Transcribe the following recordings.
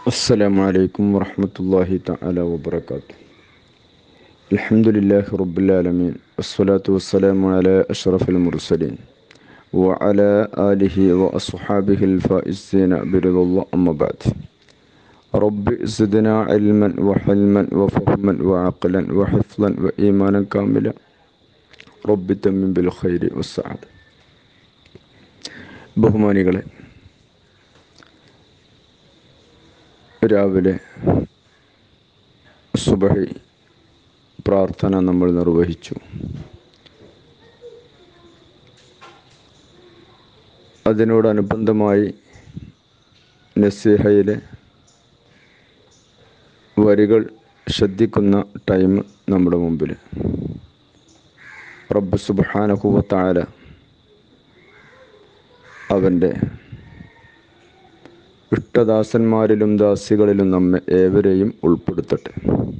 السلام عليكم ورحمة الله تعالى وبركاته الحمد لله رب العالمين والصلاة والسلام على أشرف المرسلين وعلى آله وأصحابه الفائزين برضا الله أما بعد رب زدنا علما وحلما وفهما وعقلا وحفظا وإيمانا كاملا رب تمن بالخير والسعادة ബഹുമാനികളെ രാവിലെ സുബഹി പ്രാർത്ഥന നമ്മൾ നിർവഹിച്ചു അതിനോടനുബന്ധമായി നസീഹയിലെ വരികൾ ശ്രദ്ധിക്കുന്ന ടൈം നമ്മുടെ മുമ്പിൽ റബ്ബ് സുബാനഹുവത്തായ അവൻ്റെ ഇഷ്ടദാസന്മാരിലും ദാസികളിലും നമ്മെ ഏവരെയും ഉൾപ്പെടുത്തട്ടെ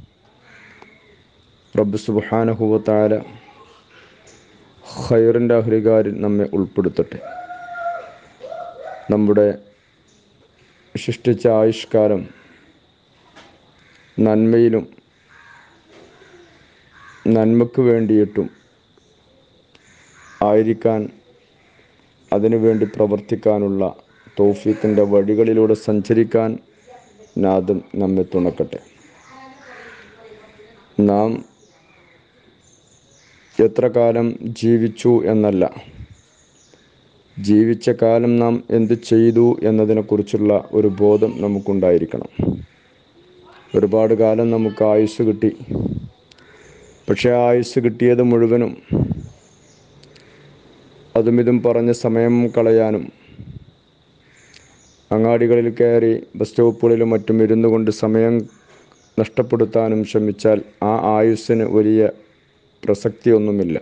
റബ്ബ് സുബാനഹുവത്തായ ഖൈറിൻ്റെ അഹ്രികാരിൽ നമ്മെ ഉൾപ്പെടുത്തട്ടെ നമ്മുടെ സൃഷ്ടിച്ച ആയുഷ്കാലം നന്മയിലും നന്മക്ക് വേണ്ടിയിട്ടും ആയിരിക്കാൻ അതിനുവേണ്ടി പ്രവർത്തിക്കാനുള്ള തൗഫീഖിൻ്റെ വഴികളിലൂടെ സഞ്ചരിക്കാൻ നാദം നമ്മെ തുണക്കട്ടെ നാം എത്ര കാലം ജീവിച്ചു എന്നല്ല ജീവിച്ച കാലം നാം എന്ത് ചെയ്തു എന്നതിനെക്കുറിച്ചുള്ള ഒരു ബോധം നമുക്കുണ്ടായിരിക്കണം ഒരുപാട് കാലം നമുക്ക് ആയുസ് കിട്ടി പക്ഷേ ആ ആയുസ് കിട്ടിയത് മുഴുവനും അതും ഇതും പറഞ്ഞ് സമയം കളയാനും അങ്ങാടികളിൽ കയറി ബസ് സ്റ്റോപ്പുകളിലും മറ്റും ഇരുന്നു കൊണ്ട് സമയം നഷ്ടപ്പെടുത്താനും ശ്രമിച്ചാൽ ആ ആയുസ്സിന് വലിയ പ്രസക്തിയൊന്നുമില്ല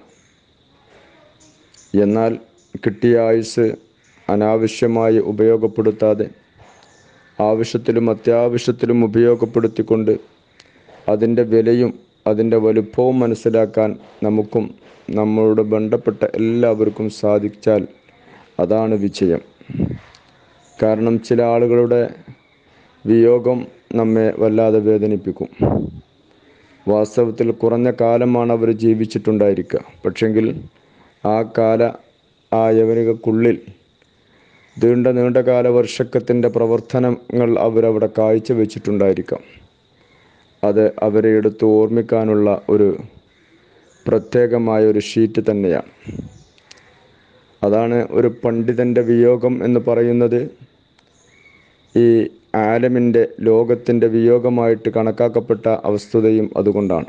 എന്നാൽ കിട്ടിയ ആയുസ് അനാവശ്യമായി ഉപയോഗപ്പെടുത്താതെ ആവശ്യത്തിലും അത്യാവശ്യത്തിലും ഉപയോഗപ്പെടുത്തിക്കൊണ്ട് അതിൻ്റെ വിലയും അതിൻ്റെ വലുപ്പവും മനസ്സിലാക്കാൻ നമുക്കും നമ്മളോട് ബന്ധപ്പെട്ട എല്ലാവർക്കും സാധിച്ചാൽ അതാണ് വിജയം കാരണം ചില ആളുകളുടെ വിയോഗം നമ്മെ വല്ലാതെ വേദനിപ്പിക്കും വാസ്തവത്തിൽ കുറഞ്ഞ കാലമാണ് അവർ ജീവിച്ചിട്ടുണ്ടായിരിക്കുക പക്ഷെങ്കിൽ ആ കാല ആ യവനികക്കുള്ളിൽ നീണ്ട നീണ്ടകാല വർഷക്കത്തിൻ്റെ പ്രവർത്തനങ്ങൾ അവരവിടെ കാഴ്ചവെച്ചിട്ടുണ്ടായിരിക്കാം അത് അവരെ എടുത്ത് ഓർമ്മിക്കാനുള്ള ഒരു പ്രത്യേകമായ ഒരു ഷീറ്റ് തന്നെയാണ് അതാണ് ഒരു പണ്ഡിതൻ്റെ വിയോഗം എന്ന് പറയുന്നത് ഈ ആലമിൻ്റെ ലോകത്തിൻ്റെ വിയോഗമായിട്ട് കണക്കാക്കപ്പെട്ട അവസ്ഥതയും അതുകൊണ്ടാണ്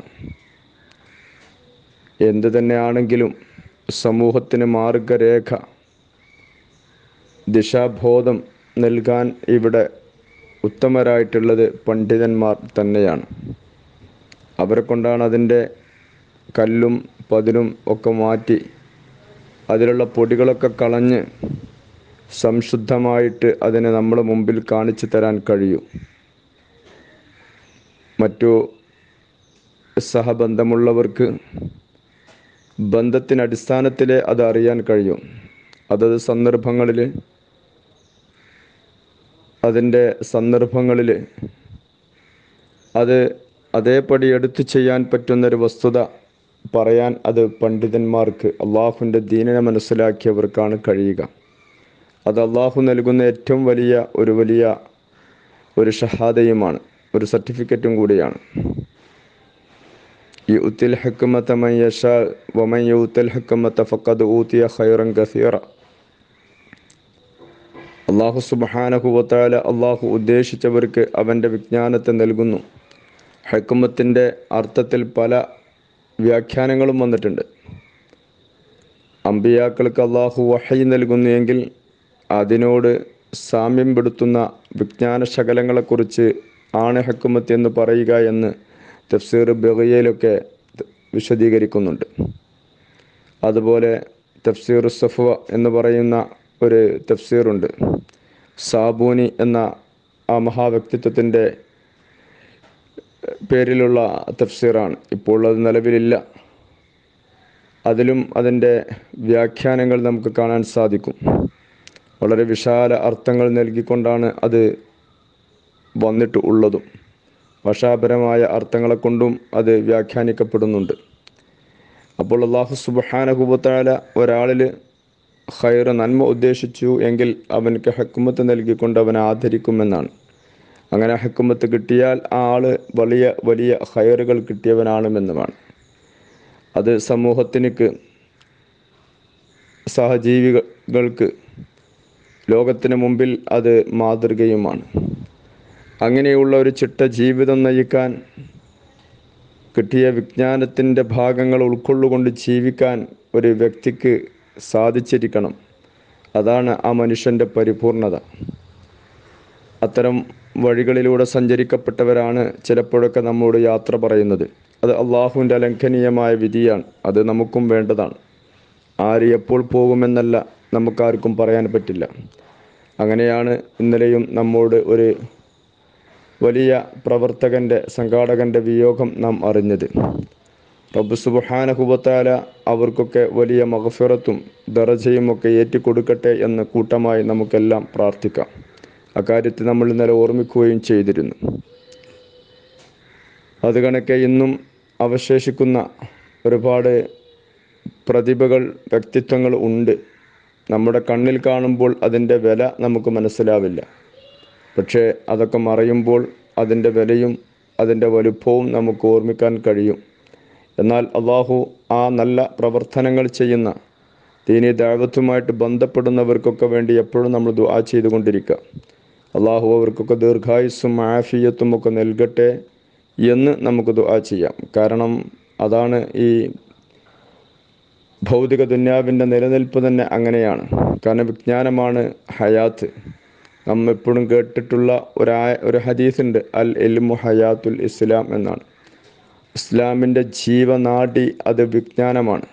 എന്തു തന്നെയാണെങ്കിലും സമൂഹത്തിന് മാർഗരേഖ ദിശാബോധം നൽകാൻ ഇവിടെ ഉത്തമരായിട്ടുള്ളത് പണ്ഡിതന്മാർ തന്നെയാണ് അവരെ കൊണ്ടാണ് അതിൻ്റെ കല്ലും പതിലും ഒക്കെ മാറ്റി അതിലുള്ള പൊടികളൊക്കെ കളഞ്ഞ് സംശുദ്ധമായിട്ട് അതിനെ നമ്മുടെ മുമ്പിൽ കാണിച്ചു തരാൻ കഴിയും മറ്റു സഹബന്ധമുള്ളവർക്ക് ബന്ധത്തിന് അടിസ്ഥാനത്തിലേ അത് അറിയാൻ കഴിയും അതത് സന്ദർഭങ്ങളിൽ അതിൻ്റെ സന്ദർഭങ്ങളിൽ അത് അതേപടി എടുത്തു ചെയ്യാൻ പറ്റുന്നൊരു വസ്തുത പറയാൻ അത് പണ്ഡിതന്മാർക്ക് അള്ളാഹുവിൻ്റെ ദീനനെ മനസ്സിലാക്കിയവർക്കാണ് കഴിയുക അത് അള്ളാഹു നൽകുന്ന ഏറ്റവും വലിയ ഒരു വലിയ ഒരു ഷഹാദയുമാണ് ഒരു സർട്ടിഫിക്കറ്റും കൂടിയാണ് ഈ ഉത്തിൽ ഹക്കുമത്ത മയ്യഷ വമൻ യൂത്തൽ ഹക്കുമത്ത ഫക്കത് ഊത്തിയ ഖൈറൻ കസീറ അള്ളാഹു സുബാനഹുവത്താല അള്ളാഹു ഉദ്ദേശിച്ചവർക്ക് അവൻ്റെ വിജ്ഞാനത്തെ നൽകുന്നു ഹക്കുമത്തിൻ്റെ അർത്ഥത്തിൽ പല വ്യാഖ്യാനങ്ങളും വന്നിട്ടുണ്ട് അമ്പിയാക്കൾക്ക് അള്ളാഹു വഹയി നൽകുന്നു എങ്കിൽ അതിനോട് സാമ്യം പെടുത്തുന്ന വിജ്ഞാന ശകലങ്ങളെക്കുറിച്ച് ആണ് ഹക്കുമത്ത് എന്ന് പറയുക എന്ന് തഫ്സീർ ബഹയയിലൊക്കെ വിശദീകരിക്കുന്നുണ്ട് അതുപോലെ തഫ്സീർ സഫ്വ എന്ന് പറയുന്ന ഒരു തഫ്സീറുണ്ട് സാബൂനി എന്ന ആ മഹാവ്യക്തിത്വത്തിൻ്റെ പേരിലുള്ള തഫ്സീറാണ് ഇപ്പോൾ അത് നിലവിലില്ല അതിലും അതിൻ്റെ വ്യാഖ്യാനങ്ങൾ നമുക്ക് കാണാൻ സാധിക്കും വളരെ വിശാല അർത്ഥങ്ങൾ നൽകിക്കൊണ്ടാണ് അത് വന്നിട്ട് ഉള്ളതും ഭാഷാപരമായ അർത്ഥങ്ങളെ കൊണ്ടും അത് വ്യാഖ്യാനിക്കപ്പെടുന്നുണ്ട് അപ്പോൾ അള്ളാഹു സുബഹാനഹുബത്താല ഒരാളിൽ ഹൈർ നന്മ ഉദ്ദേശിച്ചു എങ്കിൽ അവനക്ക് ഹക്കുമത്ത് നൽകിക്കൊണ്ട് അവനെ ആദരിക്കുമെന്നാണ് അങ്ങനെ ഹക്കുമത്ത് കിട്ടിയാൽ ആ ആള് വലിയ വലിയ ഹയറുകൾ കിട്ടിയവനാണെന്നുമാണ് അത് സമൂഹത്തിനക്ക് സഹജീവികൾക്ക് ലോകത്തിന് മുമ്പിൽ അത് മാതൃകയുമാണ് അങ്ങനെയുള്ള ഒരു ചിട്ട ജീവിതം നയിക്കാൻ കിട്ടിയ വിജ്ഞാനത്തിൻ്റെ ഭാഗങ്ങൾ ഉൾക്കൊള്ളുകൊണ്ട് ജീവിക്കാൻ ഒരു വ്യക്തിക്ക് സാധിച്ചിരിക്കണം അതാണ് ആ മനുഷ്യൻ്റെ പരിപൂർണത അത്തരം വഴികളിലൂടെ സഞ്ചരിക്കപ്പെട്ടവരാണ് ചിലപ്പോഴൊക്കെ നമ്മോട് യാത്ര പറയുന്നത് അത് അള്ളാഹുവിൻ്റെ അലംഘനീയമായ വിധിയാണ് അത് നമുക്കും വേണ്ടതാണ് ആര് എപ്പോൾ പോകുമെന്നല്ല നമുക്കാർക്കും പറയാൻ പറ്റില്ല അങ്ങനെയാണ് ഇന്നലെയും നമ്മോട് ഒരു വലിയ പ്രവർത്തകൻ്റെ സംഘാടകൻ്റെ വിയോഗം നാം അറിഞ്ഞത് റബ്ബ് സുബഹാനഹുബത്താല അവർക്കൊക്കെ വലിയ മഹഫിറത്തും ദറജയും ഒക്കെ ഏറ്റിക്കൊടുക്കട്ടെ എന്ന് കൂട്ടമായി നമുക്കെല്ലാം പ്രാർത്ഥിക്കാം അക്കാര്യത്തിൽ നമ്മൾ ഇന്നലെ ഓർമ്മിക്കുകയും ചെയ്തിരുന്നു അത് കണക്കെ ഇന്നും അവശേഷിക്കുന്ന ഒരുപാട് പ്രതിഭകൾ വ്യക്തിത്വങ്ങൾ ഉണ്ട് നമ്മുടെ കണ്ണിൽ കാണുമ്പോൾ അതിൻ്റെ വില നമുക്ക് മനസ്സിലാവില്ല പക്ഷേ അതൊക്കെ മറയുമ്പോൾ അതിൻ്റെ വിലയും അതിൻ്റെ വലുപ്പവും നമുക്ക് ഓർമ്മിക്കാൻ കഴിയും എന്നാൽ അള്ളാഹു ആ നല്ല പ്രവർത്തനങ്ങൾ ചെയ്യുന്ന ദീനി ദൈവത്തുമായിട്ട് ബന്ധപ്പെടുന്നവർക്കൊക്കെ വേണ്ടി എപ്പോഴും നമ്മൾ ദുആ ചെയ്തുകൊണ്ടിരിക്കുക അള്ളാഹു അവർക്കൊക്കെ ദീർഘായുസ്സും ആഫിയത്തും ഒക്കെ നൽകട്ടെ എന്ന് നമുക്ക് ദുആ ചെയ്യാം കാരണം അതാണ് ഈ ഭൗതിക ദുന്യാവിൻ്റെ നിലനിൽപ്പ് തന്നെ അങ്ങനെയാണ് കാരണം വിജ്ഞാനമാണ് ഹയാത്ത് നാം എപ്പോഴും കേട്ടിട്ടുള്ള ഒരായ ഒരു ഹദീസുണ്ട് അൽ എൽമു ഹയാത്തുൽ ഇസ്ലാം എന്നാണ് ഇസ്ലാമിൻ്റെ ജീവനാടി അത് വിജ്ഞാനമാണ്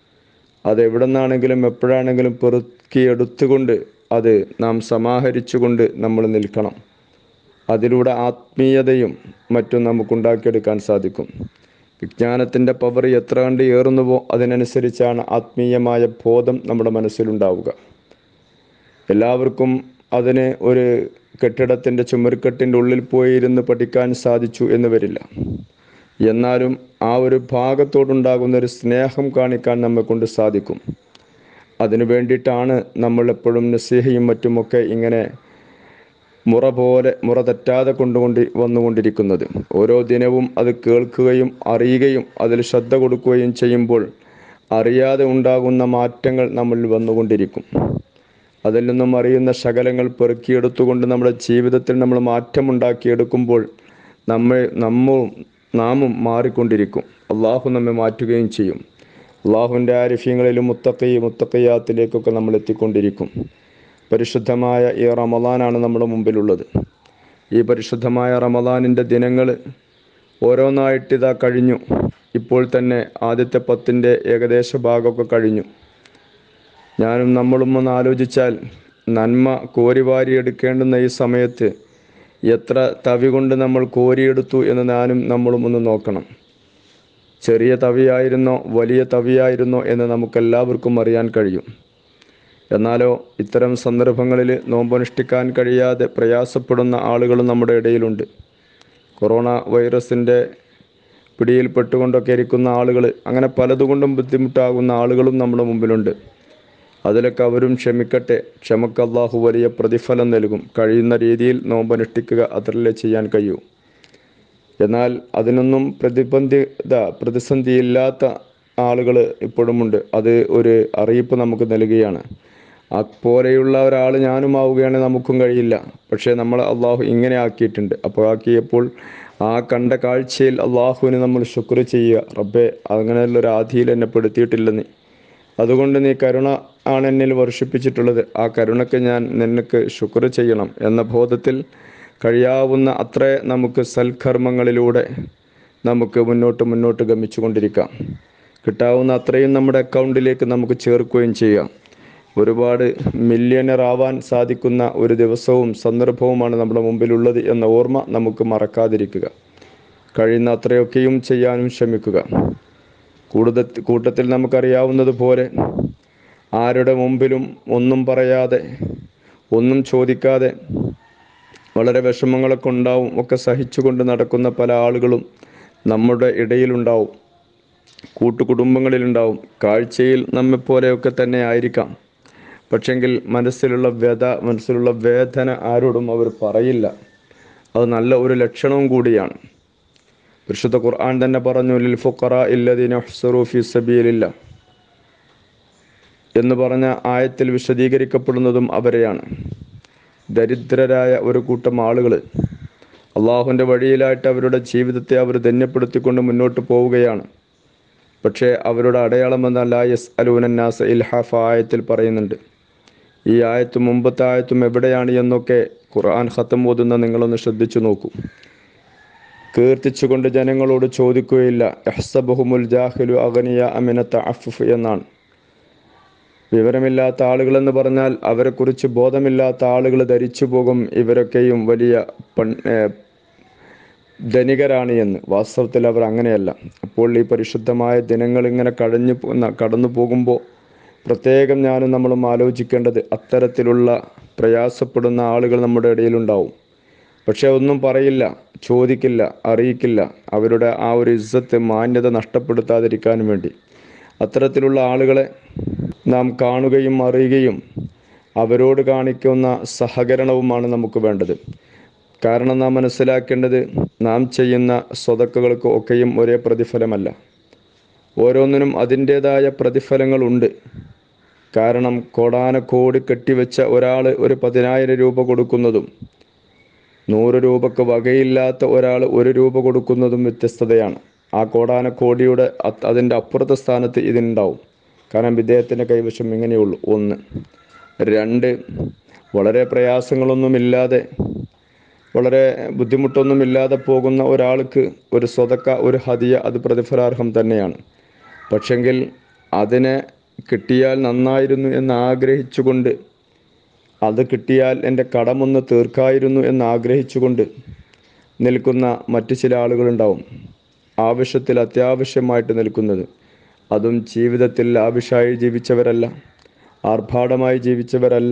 അത് എവിടെ നിന്നാണെങ്കിലും എപ്പോഴാണെങ്കിലും പെറുക്കിയെടുത്തുകൊണ്ട് അത് നാം സമാഹരിച്ചുകൊണ്ട് നമ്മൾ നിൽക്കണം അതിലൂടെ ആത്മീയതയും മറ്റും നമുക്കുണ്ടാക്കിയെടുക്കാൻ സാധിക്കും വിജ്ഞാനത്തിൻ്റെ പവർ എത്ര കണ്ട് ഏറുന്നുവോ അതിനനുസരിച്ചാണ് ആത്മീയമായ ബോധം നമ്മുടെ മനസ്സിലുണ്ടാവുക എല്ലാവർക്കും അതിന് ഒരു കെട്ടിടത്തിൻ്റെ ചുമരുക്കെട്ടിൻ്റെ ഉള്ളിൽ പോയി ഇരുന്ന് പഠിക്കാൻ സാധിച്ചു എന്ന് വരില്ല എന്നാലും ആ ഒരു ഭാഗത്തോടുണ്ടാകുന്ന ഒരു സ്നേഹം കാണിക്കാൻ നമ്മെ കൊണ്ട് സാധിക്കും അതിനു വേണ്ടിയിട്ടാണ് നമ്മൾ എപ്പോഴും നസീഹയും മറ്റുമൊക്കെ ഇങ്ങനെ മുറ പോലെ മുറ തെറ്റാതെ കൊണ്ടുകൊണ്ട് വന്നുകൊണ്ടിരിക്കുന്നത് ഓരോ ദിനവും അത് കേൾക്കുകയും അറിയുകയും അതിൽ ശ്രദ്ധ കൊടുക്കുകയും ചെയ്യുമ്പോൾ അറിയാതെ ഉണ്ടാകുന്ന മാറ്റങ്ങൾ നമ്മളിൽ വന്നുകൊണ്ടിരിക്കും അതിൽ നിന്നും അറിയുന്ന ശകലങ്ങൾ പെറുക്കിയെടുത്തുകൊണ്ട് നമ്മുടെ ജീവിതത്തിൽ നമ്മൾ മാറ്റമുണ്ടാക്കിയെടുക്കുമ്പോൾ നമ്മൾ നമ്മളും നാമും മാറിക്കൊണ്ടിരിക്കും അള്ളാഹു നമ്മെ മാറ്റുകയും ചെയ്യും അള്ളാഹുവിൻ്റെ ആരിഫ്യങ്ങളിലും മുത്തക്കൈ മുത്തക്കയ്യാത്തിലേക്കൊക്കെ നമ്മൾ എത്തിക്കൊണ്ടിരിക്കും പരിശുദ്ധമായ ഈ റമദാനാണ് നമ്മുടെ മുമ്പിലുള്ളത് ഈ പരിശുദ്ധമായ റമദാനിൻ്റെ ദിനങ്ങൾ ഓരോന്നായിട്ട് ഇതാ കഴിഞ്ഞു ഇപ്പോൾ തന്നെ ആദ്യത്തെ പത്തിൻ്റെ ഏകദേശ ഭാഗമൊക്കെ കഴിഞ്ഞു ഞാനും നമ്മളും ഒന്ന് ആലോചിച്ചാൽ നന്മ കോരിവാരി എടുക്കേണ്ടുന്ന ഈ സമയത്ത് എത്ര തവി കൊണ്ട് നമ്മൾ കോരിയെടുത്തു എന്ന് ഞാനും നമ്മളും ഒന്ന് നോക്കണം ചെറിയ തവിയായിരുന്നോ വലിയ തവിയായിരുന്നോ എന്ന് നമുക്കെല്ലാവർക്കും അറിയാൻ കഴിയും എന്നാലോ ഇത്തരം സന്ദർഭങ്ങളിൽ നോമ്പനുഷ്ഠിക്കാൻ കഴിയാതെ പ്രയാസപ്പെടുന്ന ആളുകൾ നമ്മുടെ ഇടയിലുണ്ട് കൊറോണ വൈറസിൻ്റെ പിടിയിൽപ്പെട്ടുകൊണ്ടൊക്കെ ഇരിക്കുന്ന ആളുകൾ അങ്ങനെ പലതുകൊണ്ടും ബുദ്ധിമുട്ടാകുന്ന ആളുകളും നമ്മുടെ മുമ്പിലുണ്ട് അതിലൊക്കെ അവരും ക്ഷമിക്കട്ടെ ക്ഷമക്ക് അള്ളാഹു വലിയ പ്രതിഫലം നൽകും കഴിയുന്ന രീതിയിൽ നോമ്പനുഷ്ഠിക്കുക അതല്ലേ ചെയ്യാൻ കഴിയൂ എന്നാൽ അതിനൊന്നും പ്രതിബന്ധിത പ്രതിസന്ധിയില്ലാത്ത ആളുകൾ ഇപ്പോഴുമുണ്ട് അത് ഒരു അറിയിപ്പ് നമുക്ക് നൽകുകയാണ് അപ്പോലെയുള്ള ഒരാൾ ഞാനും ആവുകയാണെങ്കിൽ നമുക്കും കഴിയില്ല പക്ഷേ നമ്മൾ അള്ളാഹു ഇങ്ങനെ ആക്കിയിട്ടുണ്ട് അപ്പോൾ ആക്കിയപ്പോൾ ആ കണ്ട കാഴ്ചയിൽ അള്ളാഹുവിന് നമ്മൾ ശുക്ർ ചെയ്യുക റബ്ബെ അങ്ങനെയുള്ള ഒരു ആധിയിൽ എന്നെ പെടുത്തിയിട്ടില്ലെന്ന് അതുകൊണ്ട് നീ കരുണ ആണ് എന്നിൽ വർഷിപ്പിച്ചിട്ടുള്ളത് ആ കരുണയ്ക്ക് ഞാൻ നിനക്ക് ശുക്ർ ചെയ്യണം എന്ന ബോധത്തിൽ കഴിയാവുന്ന അത്ര നമുക്ക് സൽക്കർമ്മങ്ങളിലൂടെ നമുക്ക് മുന്നോട്ട് മുന്നോട്ട് ഗമിച്ചു കൊണ്ടിരിക്കാം കിട്ടാവുന്ന അത്രയും നമ്മുടെ അക്കൗണ്ടിലേക്ക് നമുക്ക് ചേർക്കുകയും ചെയ്യാം ഒരുപാട് മില്യണർ ആവാൻ സാധിക്കുന്ന ഒരു ദിവസവും സന്ദർഭവുമാണ് നമ്മുടെ മുമ്പിലുള്ളത് എന്ന ഓർമ്മ നമുക്ക് മറക്കാതിരിക്കുക കഴിയുന്ന അത്രയൊക്കെയും ചെയ്യാനും ശ്രമിക്കുക കൂടുതൽ കൂട്ടത്തിൽ നമുക്കറിയാവുന്നത് പോലെ ആരുടെ മുമ്പിലും ഒന്നും പറയാതെ ഒന്നും ചോദിക്കാതെ വളരെ വിഷമങ്ങളൊക്കെ ഉണ്ടാവും ഒക്കെ സഹിച്ചുകൊണ്ട് നടക്കുന്ന പല ആളുകളും നമ്മുടെ ഇടയിലുണ്ടാവും കൂട്ടുകുടുംബങ്ങളിലുണ്ടാവും കാഴ്ചയിൽ നമ്മെപ്പോലെയൊക്കെ തന്നെ ആയിരിക്കാം പക്ഷെങ്കിൽ മനസ്സിലുള്ള വ്യത മനസ്സിലുള്ള വേദന ആരോടും അവർ പറയില്ല അത് നല്ല ഒരു ലക്ഷണവും കൂടിയാണ് പരിശുദ്ധ ഖുർആൻ തന്നെ പറഞ്ഞു ലിൽ ഫുഖറ ഇല്ലദീന ഹുസറു ഫി സബീലില്ല എന്ന് പറഞ്ഞ ആയത്തിൽ വിശദീകരിക്കപ്പെടുന്നതും അവരെയാണ് ദരിദ്രരായ ഒരു കൂട്ടം ആളുകൾ അള്ളാഹുവിൻ്റെ വഴിയിലായിട്ട് അവരുടെ ജീവിതത്തെ അവർ ധന്യപ്പെടുത്തിക്കൊണ്ട് മുന്നോട്ട് പോവുകയാണ് പക്ഷേ അവരുടെ അടയാളം എന്ന ലാ യസ് അലൂനന്നാസ് ഇൽഹാഫ ആയത്തിൽ പറയുന്നുണ്ട് ഈ ആയത്തും മുമ്പത്തെ ആയത്തും എവിടെയാണ് എന്നൊക്കെ ഖുർആൻ ഖത്തം ഓതുന്ന നിങ്ങളൊന്ന് ശ്രദ്ധിച്ചു നോക്കൂ കീർത്തിച്ചുകൊണ്ട് ജനങ്ങളോട് ചോദിക്കുകയില്ല എഹ്സബഹുമുൽ ജാഹിലു അഗനിയ അമിനത്ത അഫുഫ് എന്നാണ് വിവരമില്ലാത്ത ആളുകളെന്ന് പറഞ്ഞാൽ അവരെക്കുറിച്ച് ബോധമില്ലാത്ത ആളുകൾ ധരിച്ചു പോകും ഇവരൊക്കെയും വലിയ പൺ ഏഹ് ധനികരാണ് എന്ന് വാസ്തവത്തിൽ അവർ അങ്ങനെയല്ല അപ്പോൾ ഈ പരിശുദ്ധമായ ദിനങ്ങൾ ഇങ്ങനെ കടഞ്ഞു പോ- ന- കടന്നു പോകുമ്പോൾ പ്രത്യേകം ഞാനും നമ്മളും ആലോചിക്കേണ്ടത് അത്തരത്തിലുള്ള പ്രയാസപ്പെടുന്ന ആളുകൾ നമ്മുടെ ഇടയിലുണ്ടാവും പക്ഷെ ഒന്നും പറയില്ല ചോദിക്കില്ല അറിയിക്കില്ല അവരുടെ ആ ഒരു ഇസ്സത്ത് മാന്യത നഷ്ടപ്പെടുത്താതിരിക്കാൻ വേണ്ടി അത്തരത്തിലുള്ള ആളുകളെ നാം കാണുകയും അറിയുകയും അവരോട് കാണിക്കുന്ന സഹകരണവുമാണ് നമുക്ക് വേണ്ടത് കാരണം നാം മനസ്സിലാക്കേണ്ടത് നാം ചെയ്യുന്ന സ്വതക്കകൾക്ക് ഒക്കെയും ഒരേ പ്രതിഫലമല്ല ഓരോന്നിനും അതിൻ്റേതായ പ്രതിഫലങ്ങളുണ്ട് കാരണം കോടാനക്കോടി കെട്ടിവെച്ച ഒരാൾ ഒരു പതിനായിരം രൂപ കൊടുക്കുന്നതും നൂറ് രൂപക്ക് വകയില്ലാത്ത ഒരാൾ ഒരു രൂപ കൊടുക്കുന്നതും വ്യത്യസ്തതയാണ് ആ കോടാനക്കോടിയുടെ അത് അതിൻ്റെ അപ്പുറത്തെ സ്ഥാനത്ത് ഇതിനുണ്ടാവും കാരണം ഇദ്ദേഹത്തിൻ്റെ കൈവശം ഇങ്ങനെയുള്ളൂ ഒന്ന് രണ്ട് വളരെ പ്രയാസങ്ങളൊന്നുമില്ലാതെ വളരെ ബുദ്ധിമുട്ടൊന്നുമില്ലാതെ പോകുന്ന ഒരാൾക്ക് ഒരു സ്വതക്ക ഒരു ഹദിയ അത് പ്രതിഫലാർഹം തന്നെയാണ് പക്ഷെങ്കിൽ അതിനെ കിട്ടിയാൽ നന്നായിരുന്നു എന്ന് ആഗ്രഹിച്ചുകൊണ്ട് അത് കിട്ടിയാൽ എൻ്റെ കടമൊന്ന് തീർക്കായിരുന്നു എന്ന് ആഗ്രഹിച്ചുകൊണ്ട് നിൽക്കുന്ന മറ്റു ചില ആളുകളുണ്ടാവും ആവശ്യത്തിൽ അത്യാവശ്യമായിട്ട് നിൽക്കുന്നത് അതും ജീവിതത്തിൽ ലാവിഷായി ജീവിച്ചവരല്ല ആർഭാടമായി ജീവിച്ചവരല്ല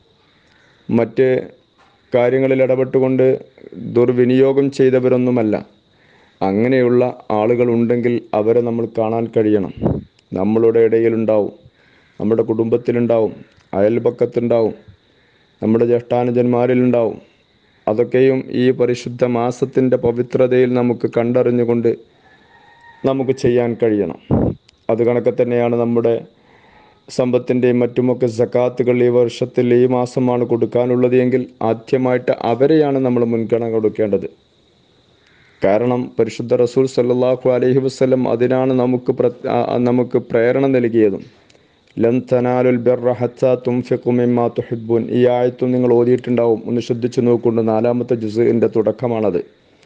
മറ്റ് കാര്യങ്ങളിൽ ഇടപെട്ടുകൊണ്ട് ദുർവിനിയോഗം ചെയ്തവരൊന്നുമല്ല അങ്ങനെയുള്ള ആളുകളുണ്ടെങ്കിൽ അവരെ നമ്മൾ കാണാൻ കഴിയണം നമ്മളുടെ ഇടയിലുണ്ടാവും നമ്മുടെ കുടുംബത്തിലുണ്ടാവും അയൽപക്കത്തുണ്ടാവും നമ്മുടെ ജ്യേഷ്ഠാനുജന്മാരിലുണ്ടാവും അതൊക്കെയും ഈ പരിശുദ്ധ മാസത്തിൻ്റെ പവിത്രതയിൽ നമുക്ക് കണ്ടറിഞ്ഞുകൊണ്ട് നമുക്ക് ചെയ്യാൻ കഴിയണം അത് കണക്കെ തന്നെയാണ് നമ്മുടെ സമ്പത്തിൻ്റെയും മറ്റുമൊക്കെ സക്കാത്തുകൾ ഈ വർഷത്തിൽ ഈ മാസമാണ് കൊടുക്കാനുള്ളത് എങ്കിൽ ആദ്യമായിട്ട് അവരെയാണ് നമ്മൾ മുൻഗണന കൊടുക്കേണ്ടത് കാരണം പരിശുദ്ധ റസൂൽ സല്ലല്ലാഹു അലൈഹി വസല്ലം അതിനാണ് നമുക്ക് പ്ര ആ- ആ നമുക്ക് പ്രേരണ നൽകിയതും ലൻ തനാലുൽ ബിർറ ഹത്താ തുൻഫിഖു മിമ്മാ തുഹിബ്ബൂൻ ഈ ആയത്തും നിങ്ങൾ ഓതിയിട്ടുണ്ടാവും ഒന്ന് ശ്രദ്ധിച്ചു നോക്കൊണ്ട് നാലാമത്തെ ജുസിൻ്റെ തുടക്കമാണത്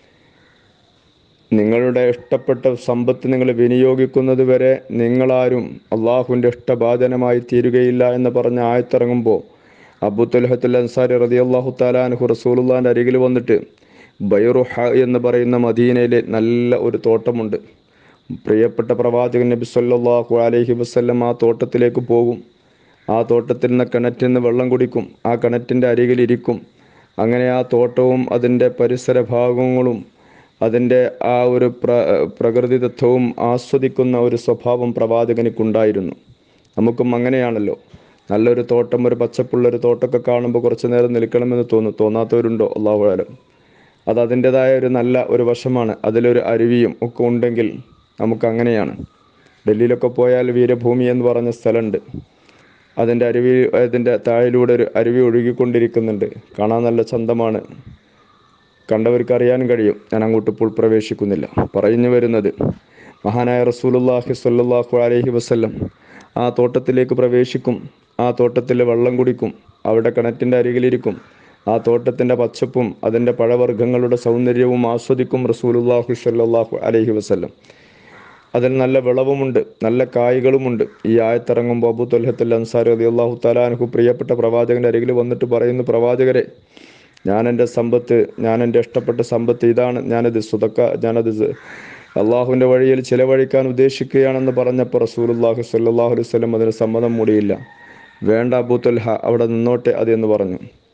നിങ്ങളുടെ ഇഷ്ടപ്പെട്ട സമ്പത്ത് നിങ്ങൾ വിനിയോഗിക്കുന്നത് വരെ നിങ്ങളാരും അള്ളാഹുവിൻ്റെ ഇഷ്ടബാധനമായി തീരുകയില്ല എന്ന് പറഞ്ഞ ആയത്തിറങ്ങുമ്പോൾ അബു തുൽഹത്തുൽ അൻസാരി റതി അള്ളാഹു താലാൻഹു റസൂലുള്ളാൻ്റെ അരികിൽ വന്നിട്ട് ബൈറുഹ എന്ന് പറയുന്ന മദീനയിലെ നല്ല ഒരു തോട്ടമുണ്ട് പ്രിയപ്പെട്ട പ്രവാചകൻ നബി സല്ലല്ലാഹു അലൈഹി വസല്ലം ആ തോട്ടത്തിലേക്ക് പോകും ആ തോട്ടത്തിൽ നിന്ന് കിണറ്റിൽ നിന്ന് വെള്ളം കുടിക്കും ആ കിണറ്റിൻ്റെ അരികിലിരിക്കും അങ്ങനെ ആ തോട്ടവും അതിൻ്റെ പരിസര ഭാഗങ്ങളും അതിൻ്റെ ആ ഒരു പ്ര പ്രകൃതിദത്തവും ആസ്വദിക്കുന്ന ഒരു സ്വഭാവം പ്രവാചകനിക്കുണ്ടായിരുന്നു നമുക്കും അങ്ങനെയാണല്ലോ നല്ലൊരു തോട്ടം ഒരു പച്ചപ്പുള്ളൊരു തോട്ടമൊക്കെ കാണുമ്പോൾ കുറച്ച് നേരം നിൽക്കണമെന്ന് തോന്നും തോന്നാത്തവരുണ്ടോ അള്ളാഹു ആലം അത് അതിൻ്റെതായ ഒരു നല്ല ഒരു വശമാണ് അതിലൊരു അരുവിയും ഒക്കെ ഉണ്ടെങ്കിൽ നമുക്ക് അങ്ങനെയാണ് ഡൽഹിയിലൊക്കെ പോയാൽ വീരഭൂമി എന്ന് പറഞ്ഞ സ്ഥലമുണ്ട് അതിൻ്റെ അരുവി അതിൻ്റെ താഴിലൂടെ ഒരു അരുവി ഒഴുകിക്കൊണ്ടിരിക്കുന്നുണ്ട് കാണാൻ നല്ല ചന്തമാണ് കണ്ടവർക്ക് അറിയാനും കഴിയും ഞാൻ അങ്ങോട്ട് ഇപ്പോൾ പ്രവേശിക്കുന്നില്ല പറഞ്ഞു വരുന്നത് മഹാനായ റസൂലുള്ളാഹി സ്വല്ലല്ലാഹു അലൈഹി വസല്ലം ആ തോട്ടത്തിലേക്ക് പ്രവേശിക്കും ആ തോട്ടത്തിൽ വെള്ളം കുടിക്കും അവിടെ കിണറ്റിൻ്റെ അരികിലിരിക്കും ആ തോട്ടത്തിൻ്റെ പച്ചപ്പും അതിൻ്റെ പഴവർഗ്ഗങ്ങളുടെ സൗന്ദര്യവും ആസ്വദിക്കും റസൂലുള്ളാഹി സ്വല്ലല്ലാഹു അലൈഹി വസല്ലം അതിൽ നല്ല വിളവുമുണ്ട് നല്ല കായ്കളുമുണ്ട് ഈ ആയത്തിറങ്ങുമ്പോൾ അബു തൊൽഹത്തുൽ അൻസാരി അലി അള്ളാഹു താലാനഹു പ്രിയപ്പെട്ട പ്രവാചകൻ്റെ അരികിൽ വന്നിട്ട് പറയുന്നു പ്രവാചകരെ ഞാൻ എൻ്റെ സമ്പത്ത് ഞാൻ എൻ്റെ ഇഷ്ടപ്പെട്ട സമ്പത്ത് ഇതാണ് ഞാനത് സുതക്ക ഞാനത് അള്ളാഹുവിൻ്റെ വഴിയിൽ ചിലവഴിക്കാൻ ഉദ്ദേശിക്കുകയാണെന്ന് പറഞ്ഞപ്പോൾ റസൂലുള്ളാഹി സ്വല്ലല്ലാഹു അലൈഹി വസല്ലം അതിന് സമ്മതം മൂടിയില്ല വേണ്ട അബൂ തൊൽഹ അവിടെ നിന്നോട്ടെ അത് എന്ന് പറഞ്ഞു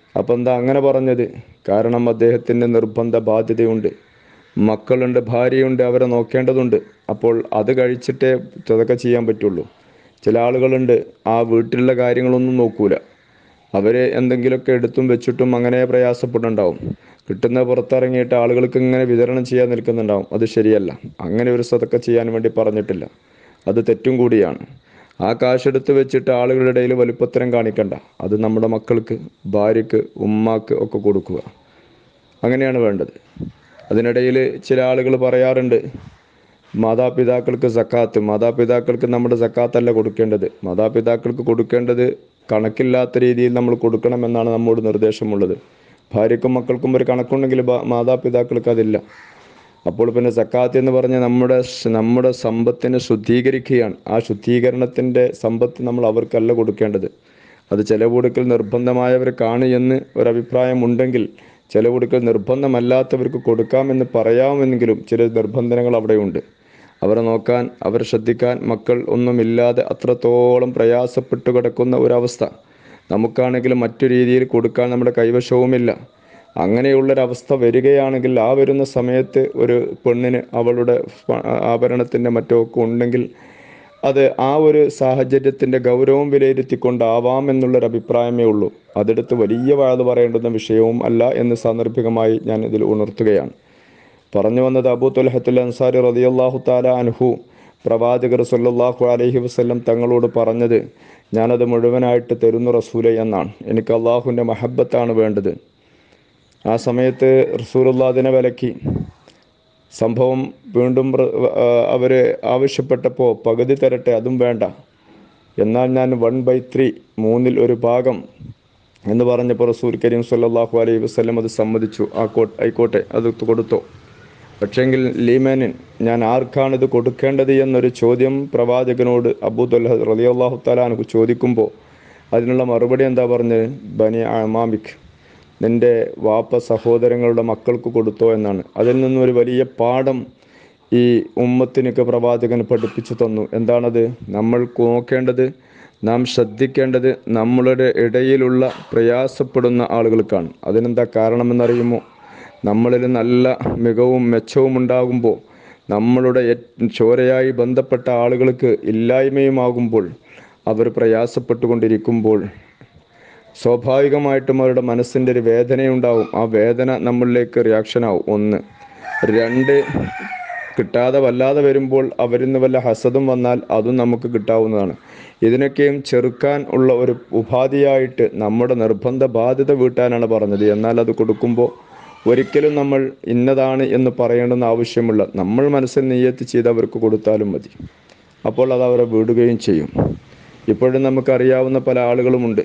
അപ്പം എന്താ അങ്ങനെ പറഞ്ഞത് കാരണം അദ്ദേഹത്തിൻ്റെ നിർബന്ധ ബാധ്യതയുണ്ട് മക്കളുണ്ട് ഭാര്യയുണ്ട് അവരെ നോക്കേണ്ടതുണ്ട് അപ്പോൾ അത് കഴിച്ചിട്ടേ ഇതൊക്കെ ചെയ്യാൻ പറ്റുള്ളൂ ചില ആളുകളുണ്ട് ആ വീട്ടിലുള്ള കാര്യങ്ങളൊന്നും നോക്കൂല അവർ എന്തെങ്കിലുമൊക്കെ എടുത്തും വെച്ചിട്ടും അങ്ങനെ പ്രയാസപ്പെടുന്നുണ്ടാവും കിട്ടുന്ന പുറത്തിറങ്ങിയിട്ട് ആളുകൾക്ക് ഇങ്ങനെ വിതരണം ചെയ്യാൻ നിൽക്കുന്നുണ്ടാവും അത് ശരിയല്ല അങ്ങനെ ഒരു സതക്ക ചെയ്യാൻ വേണ്ടി പറഞ്ഞിട്ടില്ല അത് തെറ്റും കൂടിയാണ് ആ കാശെടുത്ത് വെച്ചിട്ട് ആളുകളുടെ ഇടയിൽ വലുപ്പത്തരം കാണിക്കണ്ട അത് നമ്മുടെ മക്കൾക്ക് ഭാര്യയ്ക്ക് ഉമ്മാക്ക് ഒക്കെ കൊടുക്കുക അങ്ങനെയാണ് വേണ്ടത് അതിനിടയിൽ ചില ആളുകൾ പറയാറുണ്ട് മാതാപിതാക്കൾക്ക് സക്കാത്ത് മാതാപിതാക്കൾക്ക് നമ്മുടെ സക്കാത്തല്ല കൊടുക്കേണ്ടത് മാതാപിതാക്കൾക്ക് കൊടുക്കേണ്ടത് കണക്കില്ലാത്ത രീതിയിൽ നമ്മൾ കൊടുക്കണമെന്നാണ് നമ്മോട് നിർദ്ദേശമുള്ളത് ഭാര്യയ്ക്കും മക്കൾക്കും ഒരു കണക്കുണ്ടെങ്കിൽ ബാ- മാതാപിതാക്കൾക്ക് അതില്ല അപ്പോൾ പിന്നെ സക്കാത്ത് എന്ന് പറഞ്ഞാൽ നമ്മുടെ സ് നമ്മുടെ സമ്പത്തിനെ ശുദ്ധീകരിക്കുകയാണ് ആ ശുദ്ധീകരണത്തിൻ്റെ സമ്പത്ത് നമ്മൾ അവർക്കല്ല കൊടുക്കേണ്ടത് അത് ചെലവൊടുക്കൽ നിർബന്ധമായവർക്കാണ് എന്ന് ഒരഭിപ്രായം ഉണ്ടെങ്കിൽ ചെലവൊടുക്കൽ നിർബന്ധമല്ലാത്തവർക്ക് കൊടുക്കാമെന്ന് പറയാമെങ്കിലും ചില നിർബന്ധനങ്ങൾ അവിടെയുണ്ട് അവരെ നോക്കാൻ അവരെ ശ്രദ്ധിക്കാൻ മക്കൾ ഒന്നുമില്ലാതെ അത്രത്തോളം പ്രയാസപ്പെട്ടു കിടക്കുന്ന ഒരവസ്ഥ നമുക്കാണെങ്കിലും മറ്റു രീതിയിൽ കൊടുക്കാൻ നമ്മുടെ കൈവശവുമില്ല അങ്ങനെയുള്ളൊരവസ്ഥ വരികയാണെങ്കിൽ ആ വരുന്ന സമയത്ത് ഒരു പെണ്ണിന് അവളുടെ ഫ- ആഭരണത്തിൻ്റെ മറ്റോ ഒക്കെ ഉണ്ടെങ്കിൽ അത് ആ ഒരു സാഹചര്യത്തിൻ്റെ ഗൗരവം വിലയിരുത്തിക്കൊണ്ടാവാം എന്നുള്ളൊരു അഭിപ്രായമേ ഉള്ളൂ അതെടുത്ത് വലിയ വാഴ പറയേണ്ടുന്ന വിഷയവും അല്ല എന്ന് സാന്ദർഭികമായി ഞാൻ ഇതിൽ ഉണർത്തുകയാണ് പറഞ്ഞു വന്നത് അബൂ തുലഹത്തുൽ അൻസാരി റളിയല്ലാഹു താല അൻഹു പ്രവാചകർ സല്ലല്ലാഹു അലൈഹി വസല്ലം തങ്ങളോട് പറഞ്ഞത് ഞാനത് മുഴുവനായിട്ട് തരുന്നു റസൂലെ എന്നാണ് എനിക്ക് അള്ളാഹുവിൻ്റെ മഹബത്താണ് വേണ്ടത് ആ സമയത്ത് റസൂലുള്ള അതിനെ വിലക്കി സംഭവം വീണ്ടും അവർ ആവശ്യപ്പെട്ടപ്പോൾ പകുതി തരട്ടെ അതും വേണ്ട എന്നാൽ ഞാൻ വൺ ബൈ ത്രീ മൂന്നിൽ ഒരു ഭാഗം എന്ന് പറഞ്ഞപ്പോൾ റസൂൽ കരീം സല്ലല്ലാഹു അലൈഹി വസല്ലം അത് സമ്മതിച്ചു ആ കോ ആയിക്കോട്ടെ അത് കൊടുത്തോ പക്ഷേങ്കിൽ ലീമാനിൻ ഞാൻ ആർക്കാണ് ഇത് കൊടുക്കേണ്ടത് എന്നൊരു ചോദ്യം പ്രവാചകനോട് അബൂദുൽ റളിയല്ലാഹു തആല ചോദിക്കുമ്പോൾ അതിനുള്ള മറുപടി എന്താ പറഞ്ഞത് ബനി അമാമിക് നിൻ്റെ വാപ്പ സഹോദരങ്ങളുടെ മക്കൾക്ക് കൊടുത്തോ എന്നാണ് അതിൽ നിന്നും ഒരു വലിയ പാഠം ഈ ഉമ്മത്തിനൊക്കെ പ്രവാചകൻ പഠിപ്പിച്ചു തന്നു എന്താണത് നമ്മൾ നോക്കേണ്ടത് നാം ശ്രദ്ധിക്കേണ്ടത് നമ്മളുടെ ഇടയിലുള്ള പ്രയാസപ്പെടുന്ന ആളുകൾക്കാണ് അതിനെന്താ കാരണമെന്നറിയുമോ നമ്മളിൽ നല്ല മികവും മെച്ചവും ഉണ്ടാകുമ്പോൾ നമ്മളുടെ ഏ- ചോരയായി ബന്ധപ്പെട്ട ആളുകൾക്ക് ഇല്ലായ്മയുമാകുമ്പോൾ അവർ പ്രയാസപ്പെട്ടുകൊണ്ടിരിക്കുമ്പോൾ സ്വാഭാവികമായിട്ടും അവരുടെ മനസ്സിൻ്റെ ഒരു വേദനയുണ്ടാവും ആ വേദന നമ്മളിലേക്ക് റിയാക്ഷനാവും ഒന്ന് രണ്ട് കിട്ടാതെ വല്ലാതെ വരുമ്പോൾ അവരിൽ നിന്ന് വല്ല ഹസതും വന്നാൽ അതും നമുക്ക് കിട്ടാവുന്നതാണ് ഇതിനൊക്കെയും ചെറുക്കാൻ ഉള്ള ഒരു ഉപാധിയായിട്ട് നമ്മുടെ നിർബന്ധ ബാധ്യത വീട്ടാനാണ് പറഞ്ഞത് എന്നാൽ അത് കൊടുക്കുമ്പോൾ ഒരിക്കലും നമ്മൾ ഇന്നതാണ് എന്ന് പറയേണ്ടുന്ന ആവശ്യമുള്ള നമ്മൾ മനസ്സിൽ നെയ്യത്ത് ചെയ്ത് അവർക്ക് കൊടുത്താലും മതി അപ്പോൾ അത് അവരെ വിടുകയും ചെയ്യും ഇപ്പോഴും നമുക്കറിയാവുന്ന പല ആളുകളുമുണ്ട്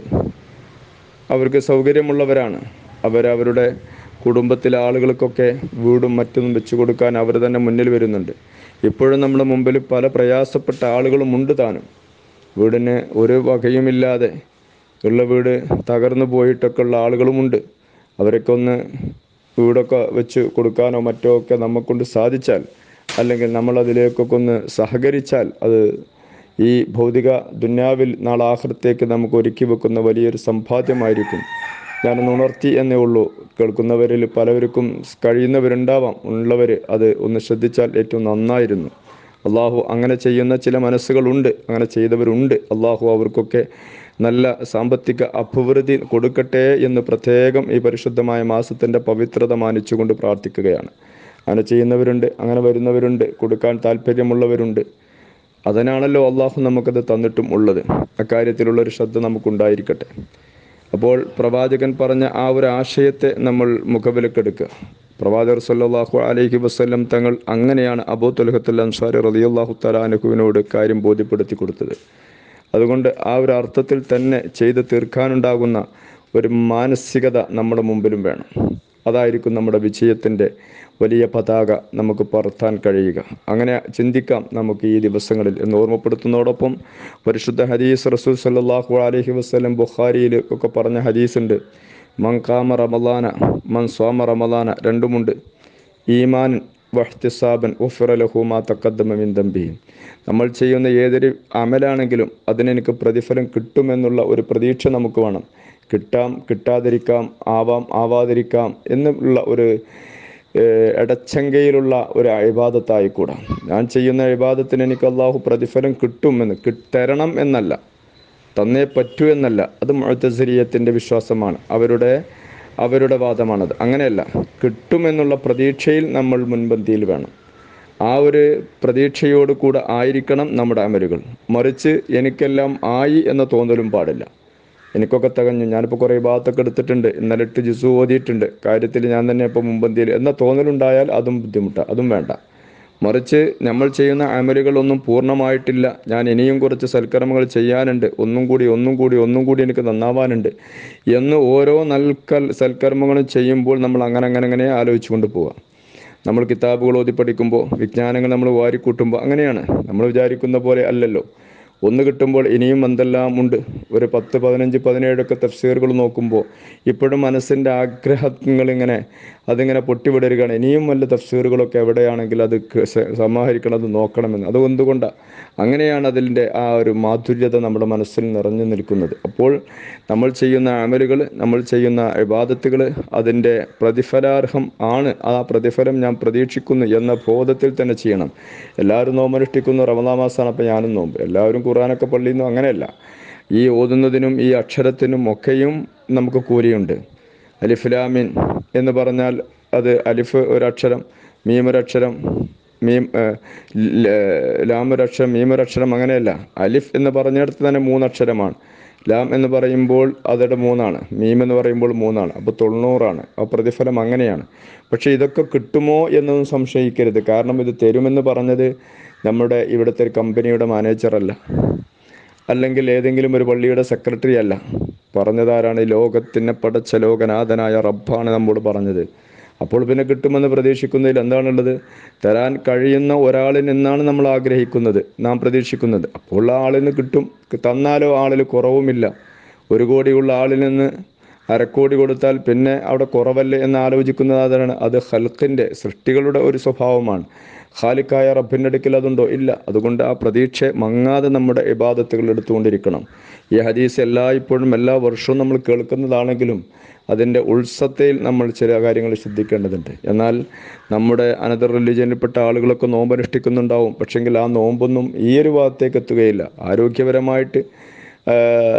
അവർക്ക് സൗകര്യമുള്ളവരാണ് അവരവരുടെ കുടുംബത്തിലെ ആളുകൾക്കൊക്കെ വീടും മറ്റും വെച്ചു കൊടുക്കാൻ അവർ തന്നെ മുന്നിൽ വരുന്നുണ്ട് ഇപ്പോഴും നമ്മുടെ മുമ്പിൽ പല പ്രയാസപ്പെട്ട ആളുകളും ഉണ്ട് താനും വീടിന് ഒരു വകയുമില്ലാതെ ഉള്ള വീട് തകർന്നു പോയിട്ടൊക്കെ ഉള്ള ആളുകളുമുണ്ട് അവരൊക്കെ ഒന്ന് വീടൊക്കെ വെച്ച് കൊടുക്കാനോ മറ്റോ ഒക്കെ നമ്മക്കൊണ്ട് സാധിച്ചാൽ അല്ലെങ്കിൽ നമ്മൾ അതിലേക്കൊക്കെ ഒന്ന് സഹകരിച്ചാൽ അത് ഈ ഭൗതിക ദുന്യാവിൽ നാളെ ആഹൃത്തേക്ക് നമുക്ക് ഒരുക്കി വെക്കുന്ന വലിയൊരു സമ്പാദ്യമായിരിക്കും ഞാനൊന്ന് ഉണർത്തി എന്നേ ഉള്ളൂ കേൾക്കുന്നവരിൽ പലവർക്കും കഴിയുന്നവരുണ്ടാവാം ഉള്ളവർ അത് ഒന്ന് ശ്രദ്ധിച്ചാൽ ഏറ്റവും നന്നായിരുന്നു അള്ളാഹു അങ്ങനെ ചെയ്യുന്ന ചില മനസ്സുകളുണ്ട് അങ്ങനെ ചെയ്തവരുണ്ട് അള്ളാഹു അവർക്കൊക്കെ നല്ല സാമ്പത്തിക അഭിവൃദ്ധി കൊടുക്കട്ടെ എന്ന് പ്രത്യേകം ഈ പരിശുദ്ധമായ മാസത്തിൻ്റെ പവിത്രത മാനിച്ചുകൊണ്ട് പ്രാർത്ഥിക്കുകയാണ് അങ്ങനെ ചെയ്യുന്നവരുണ്ട് അങ്ങനെ വരുന്നവരുണ്ട് കൊടുക്കാൻ താല്പര്യമുള്ളവരുണ്ട് അതിനാണല്ലോ അള്ളാഹു നമുക്കത് തന്നിട്ടും ഉള്ളത് അക്കാര്യത്തിലുള്ള ഒരു ശ്രദ്ധ നമുക്കുണ്ടായിരിക്കട്ടെ അപ്പോൾ പ്രവാചകൻ പറഞ്ഞ ആ ഒരു ആശയത്തെ നമ്മൾ മുഖവിലക്കെടുക്കുക പ്രവാചകർ സല്ലല്ലാഹു അലൈഹി വസല്ലം തങ്ങൾ അങ്ങനെയാണ് അബൂ തുലഹത്തുൽ അൻസാരി റളിയല്ലാഹു തലാനുഹുവിനോട് കാര്യം ബോധ്യപ്പെടുത്തി കൊടുത്തത് അതുകൊണ്ട് ആ ഒരു അർത്ഥത്തിൽ തന്നെ ചെയ്ത് തീർക്കാനുണ്ടാകുന്ന ഒരു മാനസികത നമ്മുടെ മുമ്പിലും വേണം അതായിരിക്കും നമ്മുടെ വിജയത്തിൻ്റെ വലിയ പതാക നമുക്ക് പറത്താൻ കഴിയുക അങ്ങനെ ചിന്തിക്കാം നമുക്ക് ഈ ദിവസങ്ങളിൽ എന്ന് ഓർമ്മപ്പെടുത്തുന്നതോടൊപ്പം പരിശുദ്ധ ഹദീസ് റസൂൽ സല്ലല്ലാഹു അലൈഹി വസല്ലം ബുഖാരിയിൽ ഒക്കെ പറഞ്ഞ ഹദീസുണ്ട് മൻ കാമ റമലാന മൻ സ്വാമ റമലാന രണ്ടുമുണ്ട് ഈമാൻ വഹ്തിസാബൻ ഉഫിറലഹു മാ തക്കദ്ദമ മിൻ ദംബിഹി നമ്മൾ ചെയ്യുന്ന ഏതൊരു അമലാണെങ്കിലും അതിനെനിക്ക് പ്രതിഫലം കിട്ടുമെന്നുള്ള ഒരു പ്രതീക്ഷ നമുക്ക് വേണം കിട്ടാം കിട്ടാതിരിക്കാം ആവാം ആവാതിരിക്കാം എന്നുള്ള ഒരു ഏഹ്, ഇടച്ചങ്കയിലുള്ള ഒരു അഴിബാദത്തായിക്കൂടാ ഞാൻ ചെയ്യുന്ന അഴിബാദത്തിന് എനിക്ക് അള്ളാഹു പ്രതിഫലം കിട്ടുമെന്ന് കിട്ടരണം എന്നല്ല തന്നേ പറ്റൂ എന്നല്ല അത് മുഴത്തസരീയത്തിൻ്റെ വിശ്വാസമാണ് അവരുടെ അവരുടെ വാദമാണത് അങ്ങനെയല്ല കിട്ടുമെന്നുള്ള പ്രതീക്ഷയിൽ നമ്മൾ മുൻപന്തിയിൽ വേണം ആ ഒരു പ്രതീക്ഷയോട് കൂടെ ആയിരിക്കണം നമ്മുടെ അമലുകൾ മറിച്ച് എനിക്കെല്ലാം ആയി എന്ന തോന്നലും പാടില്ല എനിക്കൊക്കെ തികഞ്ഞു ഞാനിപ്പോൾ കുറേ ഭാഗത്തൊക്കെ എടുത്തിട്ടുണ്ട് ഇന്നലെ എട്ട് ജിസു ഓതിയിട്ടുണ്ട് കാര്യത്തിൽ ഞാൻ തന്നെ ഇപ്പോൾ മുമ്പന്തിയിൽ എന്ന തോന്നലുണ്ടായാൽ അതും ബുദ്ധിമുട്ടാണ് അതും വേണ്ട മറിച്ച് നമ്മൾ ചെയ്യുന്ന അമലുകളൊന്നും പൂർണ്ണമായിട്ടില്ല ഞാൻ ഇനിയും കുറച്ച് സൽക്കർമ്മങ്ങൾ ചെയ്യാനുണ്ട് ഒന്നും കൂടി ഒന്നും കൂടി ഒന്നും കൂടി എനിക്ക് നന്നാവാനുണ്ട് എന്ന് ഓരോ നൽകൽ സൽക്കർമ്മങ്ങളും ചെയ്യുമ്പോൾ നമ്മൾ അങ്ങനെ അങ്ങനെ അങ്ങനെ ആലോചിച്ചു കൊണ്ട് പോവുക നമ്മൾ കിതാബുകൾ ഓതി പഠിക്കുമ്പോൾ വിജ്ഞാനങ്ങൾ നമ്മൾ വാരിക്കൂട്ടുമ്പോൾ അങ്ങനെയാണ് നമ്മൾ വിചാരിക്കുന്ന പോലെ അല്ലല്ലോ ഒന്ന് കിട്ടുമ്പോൾ ഇനിയും എന്തെല്ലാം ഉണ്ട് ഒരു പത്ത് പതിനഞ്ച് പതിനേഴൊക്കെ തഫ്സീറുകൾ നോക്കുമ്പോൾ ഇപ്പോഴും മനസ്സിൻ്റെ ആഗ്രഹങ്ങൾ ഇങ്ങനെ അതിങ്ങനെ പൊട്ടിവിടരുകയാണ് ഇനിയും വല്ല തഫ്സീറുകളൊക്കെ എവിടെയാണെങ്കിൽ അത് ക- സ- സമാഹരിക്കണം അത് നോക്കണമെന്ന് അത് എന്തുകൊണ്ടാണ് അങ്ങനെയാണ് അതിൻ്റെ ആ ഒരു മാധുര്യത നമ്മുടെ മനസ്സിൽ നിറഞ്ഞു നിൽക്കുന്നത് അപ്പോൾ നമ്മൾ ചെയ്യുന്ന അമലുകൾ നമ്മൾ ചെയ്യുന്ന ഇബാദത്തുകൾ അതിൻ്റെ പ്രതിഫലാർഹം ആണ് ആ പ്രതിഫലം ഞാൻ പ്രതീക്ഷിക്കുന്നു എന്ന ബോധത്തിൽ തന്നെ ചെയ്യണം എല്ലാവരും നോമ്പനുഷ്ഠിക്കുന്നു റമദാ മാസമാണ് അപ്പോൾ ഞാനും നോമ്പ് എല്ലാവരും ഖുർആനൊക്കെ പള്ളിയിൽ നിന്നും അങ്ങനെയല്ല ഈ ഓതുന്നതിനും ഈ അക്ഷരത്തിനും ഒക്കെയും നമുക്ക് കൂലിയുണ്ട് അലിഫ്ലാമിൻ എന്ന് പറഞ്ഞാൽ അത് അലിഫ് ഒരക്ഷരം മീമൊരക്ഷരം മീം ഏഹ്, ല- ലാമൊരക്ഷരം മീമൊരക്ഷരം അങ്ങനെയല്ല അലിഫ് എന്ന് പറഞ്ഞിടത്ത് തന്നെ മൂന്നക്ഷരമാണ് ലാം എന്ന് പറയുമ്പോൾ അതിടെ മൂന്നാണ് മീം എന്ന് പറയുമ്പോൾ മൂന്നാണ് അപ്പോൾ തൊണ്ണൂറാണ് ആ പ്രതിഫലം അങ്ങനെയാണ് പക്ഷേ ഇതൊക്കെ കിട്ടുമോ എന്നൊന്നും സംശയിക്കരുത് കാരണം ഇത് തരുമെന്ന് പറഞ്ഞത് നമ്മുടെ ഇവിടുത്തെ ഒരു കമ്പനിയുടെ മാനേജറല്ല അല്ലെങ്കിൽ ഏതെങ്കിലും ഒരു പള്ളിയുടെ സെക്രട്ടറി അല്ല പറഞ്ഞതാരാണ് ഈ ലോകത്തിനെ പടച്ച ലോകനാഥനായ റബ്ബാണ് നമ്മോട് പറഞ്ഞത് അപ്പോൾ പിന്നെ കിട്ടുമെന്ന് പ്രതീക്ഷിക്കുന്നതിൽ എന്താണുള്ളത് തരാൻ കഴിയുന്ന ഒരാളിൽ നിന്നാണ് നമ്മൾ ആഗ്രഹിക്കുന്നത് നാം പ്രതീക്ഷിക്കുന്നത് അപ്പോൾ ആ ആളിന് കിട്ടും തന്നാലോ ആളിൽ കുറവുമില്ല ഒരു കോടിയുള്ള ആളിൽ നിന്ന് അരക്കോടി കൊടുത്താൽ പിന്നെ അവിടെ കുറവല്ലേ എന്ന് ആലോചിക്കുന്നത് അതാണ് അത് ഹൽക്കിൻ്റെ സൃഷ്ടികളുടെ ഒരു സ്വഭാവമാണ് ഖാലിക്കായ റബ്ബിൻ്റെ അടുക്കൽ അതുണ്ടോ ഇല്ല അതുകൊണ്ട് ആ പ്രതീക്ഷ മങ്ങാതെ നമ്മുടെ ഇബാദത്തുകൾ എടുത്തുകൊണ്ടിരിക്കണം ഈ ഹദീസ് എല്ലാ ഇപ്പോഴും എല്ലാ വർഷവും നമ്മൾ കേൾക്കുന്നതാണെങ്കിലും അതിൻ്റെ ഉത്സത്തയിൽ നമ്മൾ ചില കാര്യങ്ങൾ ശ്രദ്ധിക്കേണ്ടതുണ്ട് എന്നാൽ നമ്മുടെ അനദർ റിലീജിയനിൽപ്പെട്ട ആളുകളൊക്കെ നോമ്പ് അനുഷ്ഠിക്കുന്നുണ്ടാവും പക്ഷെങ്കിൽ ആ നോമ്പൊന്നും ഈ ഒരു ഭാഗത്തേക്ക് എത്തുകയില്ല ആരോഗ്യപരമായിട്ട് ആ,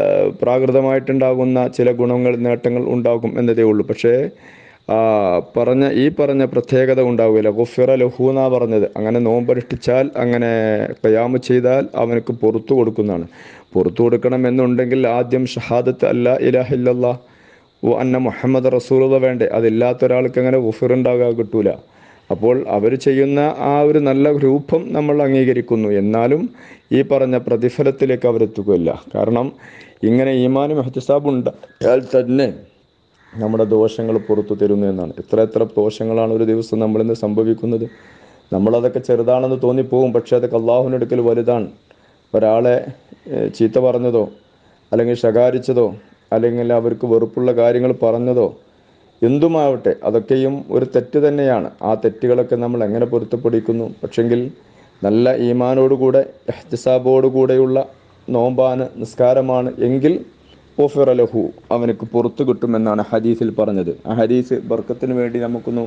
പ്രാകൃതമായിട്ടുണ്ടാകുന്ന ചില ഗുണങ്ങൾ നേട്ടങ്ങൾ ഉണ്ടാകും എന്നതേ ഉള്ളൂ പക്ഷേ ആ, പറഞ്ഞ ഈ പറഞ്ഞ പ്രത്യേകത ഉണ്ടാവുകയില്ല ഗുഫിറ ലഹു എന്നാ പറഞ്ഞത് അങ്ങനെ നോമ്പനുഷ്ഠിച്ചാൽ അങ്ങനെ കയാമ് ചെയ്താൽ അവനക്ക് പുറത്തു കൊടുക്കുന്നതാണ് പുറത്തു കൊടുക്കണം എന്നുണ്ടെങ്കിൽ ആദ്യം ഷഹാദത്ത് അല്ല ഇലാഹില്ലല്ലാ ഓ അന്ന മുഹമ്മദ് റസൂലുള്ള വേണ്ടേ അതില്ലാത്ത ഒരാൾക്ക് അങ്ങനെ ഉഫിറുണ്ടാകാൻ കിട്ടൂല അപ്പോൾ അവർ ചെയ്യുന്ന ആ ഒരു നല്ല രൂപം നമ്മൾ അംഗീകരിക്കുന്നു എന്നാലും ഈ പറഞ്ഞ പ്രതിഫലത്തിലേക്ക് അവരെത്തുകയില്ല കാരണം ഇങ്ങനെ ഈമാനും എഹ്തിസാബും ഉണ്ടായാൽ തന്നെ നമ്മുടെ ദോഷങ്ങൾ പുറത്തു തരുന്നു എന്നാണ് എത്ര എത്ര ദോഷങ്ങളാണ് ഒരു ദിവസം നമ്മളിന്ന് സംഭവിക്കുന്നത് നമ്മളതൊക്കെ ചെറുതാണെന്ന് തോന്നിപ്പോവും പക്ഷേ അതൊക്കെ അള്ളാഹുവിനടുക്കൽ വലുതാണ് ഒരാളെ ഏഹ്, ചീത്ത പറഞ്ഞതോ അല്ലെങ്കിൽ ശകാരിച്ചതോ അല്ലെങ്കിൽ അവർക്ക് വെറുപ്പുള്ള കാര്യങ്ങൾ പറഞ്ഞതോ എന്തുമാവട്ടെ അതൊക്കെയും ഒരു തെറ്റ് തന്നെയാണ് ആ തെറ്റുകളൊക്കെ നമ്മൾ എങ്ങനെ പൊരുത്തപ്പെടിക്കുന്നു പക്ഷെങ്കിൽ നല്ല ഈമാനോടുകൂടെ എഹ്തിസാബോടുകൂടെയുള്ള നോമ്പാണ് നിസ്കാരമാണ് എങ്കിൽ ഓഫിർ ലഹു അവനക്ക് പുറത്തു കിട്ടുമെന്നാണ് ഹദീസിൽ പറഞ്ഞത് ആ ഹദീസ് ബർക്കത്തിന് വേണ്ടി നമുക്കൊന്ന്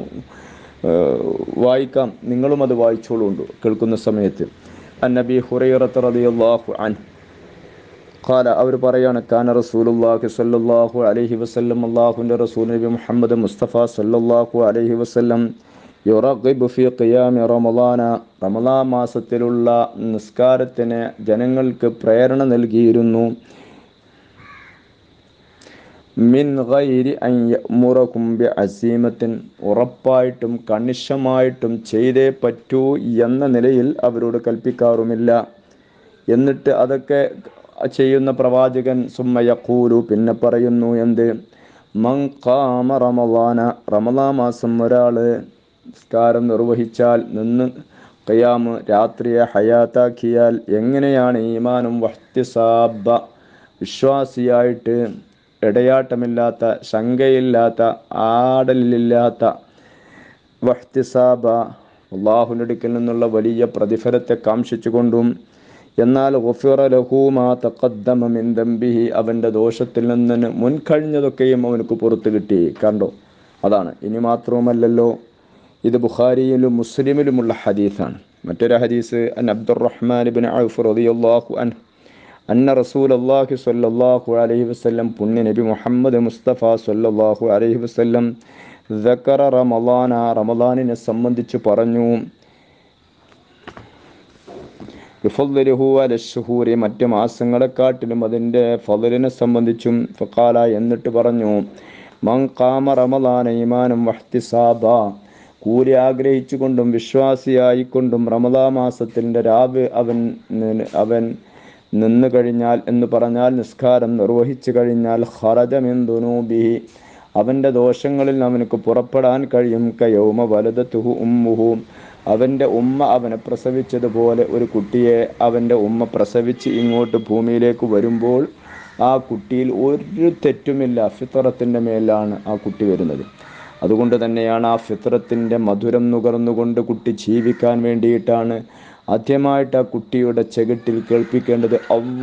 ഏഹ്, വായിക്കാം നിങ്ങളും അത് വായിച്ചോളുണ്ട് കേൾക്കുന്ന സമയത്ത് അന്നബി ഹുറൈറത്ത് റളിയല്ലാഹു അൻഹു ഖാല അവർ പറയാണ് കാന റസൂലുള്ളാഹി സ്വല്ലല്ലാഹു അലൈഹി വസല്ലം അല്ലാഹുവിൻ്റെ റസൂൽ നബി മുഹമ്മദ് മുസ്തഫ സ്വല്ലല്ലാഹു അലൈഹി വസല്ലം യുറഗിബു ഫി ഖിയാമി റമളാന റമളാൻ മാസത്തിലുള്ള നിസ്കാരത്തിന് ജനങ്ങൾക്ക് പ്രേരണ നൽകിയിരുന്നു മിൻ ഗൈരി അൻ യഅ്മുറകും ബി അസീമത്തിൻ ഉറപ്പായിട്ടും കണിശമായിട്ടും ചെയ്തേ പറ്റൂ എന്ന നിലയിൽ അവരോട് കൽപ്പിക്കാറുമില്ല എന്നിട്ട് അതൊക്കെ ചെയ്യുന്ന പ്രവാചകൻ സുമ്മ യഖൂലു പിന്നെ പറയുന്നു എന്ത് മൻ ഖാമ റമളാന റമളാ മാസം ഒരാൾ നിസ്കാരം നിർവഹിച്ചാൽ നിന്ന് ഖിയാമ് രാത്രിയെ ഹയാത്താക്കിയാൽ എങ്ങനെയാണ് ഈമാനും വഹ്തിസാബ വിശ്വാസിയായിട്ട് ഇടയാട്ടമില്ലാത്ത ശങ്കയില്ലാത്ത ആടലില്ലാത്ത വഹ്തിസാബ അള്ളാഹുവിൻ്റെ അടുക്കൽ നിന്നുള്ള വലിയ പ്രതിഫലത്തെ കാംക്ഷിച്ചുകൊണ്ടും എന്നാൽ ഗുഫിറ ലഹു മാ തഖദ്ദമ മിൻ ദംബിഹി അവൻ്റെ ദോഷത്തിൽ നിന്ന് മുൻകഴിഞ്ഞതൊക്കെയും അവനക്ക് പുറത്ത് കിട്ടി കണ്ടോ അതാണ് ഇനി മാത്രവുമല്ലല്ലോ ഇത് ബുഖാരിയിലും മുസ്ലിമിലുമുള്ള ഹദീസാണ് മറ്റൊരു ഹദീസ് അൻ അബ്ദുറഹ്മാൻ ബിൻ ഔഫ് റളിയല്ലാഹു അൻഹു അന്ന റസൂൽ അള്ളാഹി സ്വല്ലല്ലാഹു അലൈഹി വസല്ലം പുണ്യ നബി മുഹമ്മദ് മുസ്തഫ സ്വല്ലല്ലാഹു അലൈഹി വസല്ലം ദക്കറ റമളാന റമളാനിനെ സംബന്ധിച്ച് പറഞ്ഞു യുഫദ്ദിലുഹു അലശുഹൂരി മറ്റ് മാസങ്ങളെക്കാട്ടിലും അതിൻ്റെ ഫضലിനെ സംബന്ധിച്ചും ഫക്കാല എന്നിട്ട് പറഞ്ഞു മൻ ഖാമ റമളാന ഈമാനം വഹ്തിസാബ കൂലി ആഗ്രഹിച്ചുകൊണ്ടും വിശ്വാസിയായിക്കൊണ്ടും റമദാ മാസത്തിൻ്റെ രാവ് അവൻ അവൻ നിന്നു കഴിഞ്ഞാൽ എന്ന് പറഞ്ഞാൽ നിസ്കാരം നിർവഹിച്ചു കഴിഞ്ഞാൽ ഖറജമിൻ ദുനൂബിഹി അവൻ്റെ ദോഷങ്ങളിൽ അവനക്ക് പുറപ്പെടാൻ കഴിയും കയൗമ വലതത്തുഹു ഉമ്മുഹു അവൻ്റെ ഉമ്മ അവനെ പ്രസവിച്ചതുപോലെ ഒരു കുട്ടിയെ അവൻ്റെ ഉമ്മ പ്രസവിച്ച് ഇങ്ങോട്ട് ഭൂമിയിലേക്ക് വരുമ്പോൾ ആ കുട്ടിയിൽ ഒരു തെറ്റുമില്ല ഫിത്തറത്തിൻ്റെ മേലാണ് ആ കുട്ടി വരുന്നത് അതുകൊണ്ട് തന്നെയാണ് ആ ഫിത്രത്തിൻ്റെ മധുരം നുകർന്നുകൊണ്ട് കുട്ടി ജീവിക്കാൻ വേണ്ടിയിട്ടാണ് ആദ്യമായിട്ട് ആ കുട്ടിയുടെ ചെകിട്ടിൽ കേൾപ്പിക്കേണ്ടത്